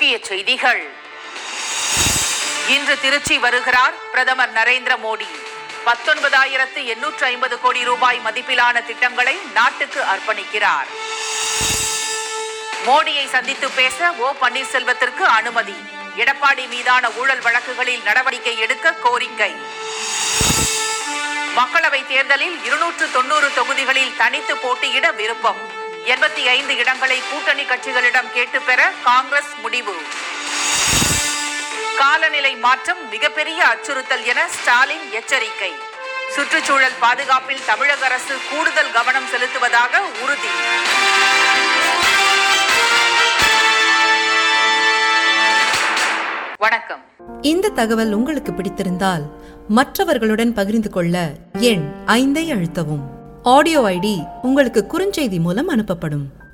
முக்கிய செய்திகள் இன்று திருச்சி வருகிறார் பிரதமர் நரேந்திர மோடி பத்தொன்பதாயிரத்து எண்ணூற்று ஐம்பது கோடி ரூபாய் மதிப்பிலான திட்டங்களை நாட்டுக்கு அர்ப்பணிக்கிறார் மோடியை சந்தித்து பேச ஓ பன்னீர்செல்வத்திற்கு அனுமதி எடப்பாடி மீதான ஊழல் வழக்குகளில் நடவடிக்கை எடுக்க கோரிக்கை மக்களவை தேர்தலில் இருநூற்று தொன்னூறு தொகுதிகளில் தனித்து போட்டியிட விருப்பம் எண்பத்தி ஐந்து இடங்களை கூட்டணி கட்சிகளிடம் கேட்டு பெற காங்கிரஸ் முடிவு காலநிலை மாற்றம் மிகப்பெரிய அச்சுறுத்தல் என ஸ்டாலின் எச்சரிக்கை சுற்றுச்சூழல் பாதுகாப்பில் தமிழக அரசு கூடுதல் கவனம் செலுத்துவதாக உறுதி வணக்கம் இந்த தகவல் உங்களுக்கு பிடித்திருந்தால் மற்றவர்களுடன் பகிர்ந்து கொள்ள எண் ஐந்தை அழுத்தவும் ஆடியோ ஐடி உங்களுக்கு குறுஞ்செய்தி மூலம் அனுப்பப்படும்